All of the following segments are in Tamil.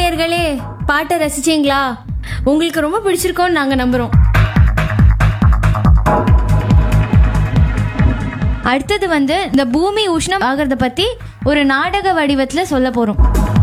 நேயர்களே பாட்டை ரசிச்சீங்களா உங்களுக்கு ரொம்ப பிடிச்சிருக்கோன்னு நாங்க நம்புறோம் அடுத்தது வந்து இந்த பூமி உஷ்ணம் ஆகிறத பத்தி ஒரு நாடக வடிவத்துல சொல்ல போறோம்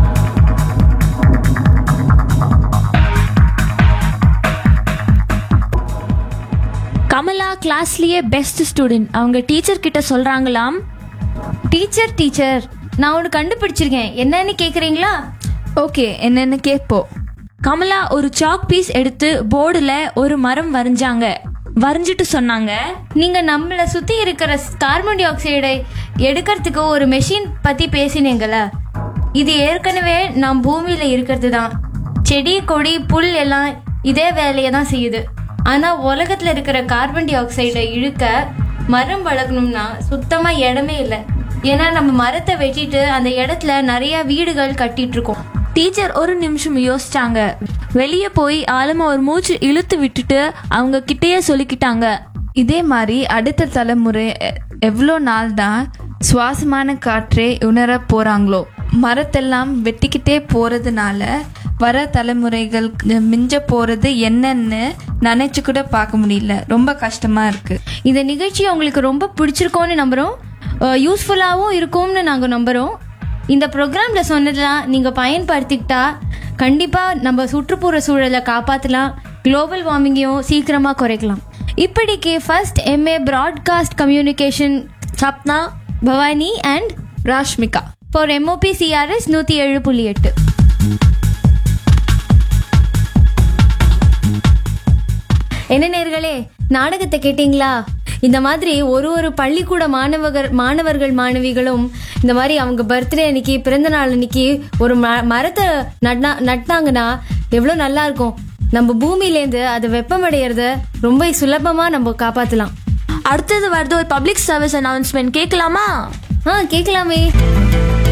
கமலா கிளாஸ்லயே பெஸ்ட் ஸ்டூடெண்ட் அவங்க டீச்சர் கிட்ட சொல்றாங்களாம் டீச்சர் டீச்சர் நான் ஒன்று கண்டுபிடிச்சிருக்கேன் என்னன்னு கேக்குறீங்களா ஓகே என்னன்னு கேட்போம் கமலா ஒரு சாக் பீஸ் எடுத்து போர்டுல ஒரு மரம் வரைஞ்சாங்க வரைஞ்சிட்டு சொன்னாங்க நீங்க நம்மள சுத்தி இருக்கிற கார்பன் டை ஆக்சைடை எடுக்கிறதுக்கு ஒரு மெஷின் பத்தி பேசினீங்கல்ல இது ஏற்கனவே நம் பூமியில இருக்கிறது தான் செடி கொடி புல் எல்லாம் இதே வேலையை தான் செய்யுது ஆனா உலகத்துல இருக்கிற கார்பன் டை ஆக்சைடை இழுக்க மரம் வளர்க்கணும்னா சுத்தமா இடமே இல்லை ஏன்னா நம்ம மரத்தை வெட்டிட்டு அந்த இடத்துல நிறைய வீடுகள் கட்டிட்டு இருக்கோம் டீச்சர் ஒரு நிமிஷம் யோசிச்சாங்க வெளியே போய் ஆழமா ஒரு மூச்சு இழுத்து விட்டுட்டு அவங்க கிட்டேயே சொல்லிக்கிட்டாங்க இதே மாதிரி அடுத்த தலைமுறை எ- எவ்வளோ நாள் தான் சுவாசமான காற்றே உணர போறாங்களோ மரத்தெல்லாம் வெட்டிக்கிட்டே போறதுனால வர தலைமுறைகள் மிஞ்ச போறது என்னன்னு நினைச்சு கூட பார்க்க முடியல ரொம்ப கஷ்டமா இருக்கு இந்த நிகழ்ச்சி உங்களுக்கு ரொம்ப பிடிச்சிருக்கோன்னு நம்புகிறோம் யூஸ்ஃபுல்லாகவும் இருக்கும்னு நாங்கள் நம்புகிறோம் இந்த ப்ரோக்ராமில் சொன்னதெல்லாம் நீங்கள் பயன்படுத்திக்கிட்டா கண்டிப்பாக நம்ம சுற்றுப்புற சூழலை காப்பாற்றலாம் குளோபல் வார்மிங்கையும் சீக்கிரமாக குறைக்கலாம் இப்படிக்கு first MA broadcast communication Sapna Bhavani and Rashmika for MOP CRS நூற்றி ஏழு புள்ளி எட்டு என்ன நேர்களே நாடகத்தை கேட்டிங்களா இந்த மாதிரி ஒரு ஒரு பள்ளிக்கூட மாணவர்கள் மாணவர்கள் மாணவிகளும் இந்த மாதிரி அவங்க பர்த்டே அன்னைக்கு பிறந்த நாள் அன்னைக்கு ஒரு ம- மரத்தை நட்னா நட்டாங்கன்னா எவ்வளோ நல்லா இருக்கும் நம்ம பூமியிலேருந்து அது வெப்பமடைகிறத ரொம்ப சுலபமாக நம்ம காப்பாற்றலாம் அடுத்தது வருது ஒரு பப்ளிக் சர்வீஸ் அனௌன்ஸ்மெண்ட் கேட்கலாமா ஆ கேட்கலாமே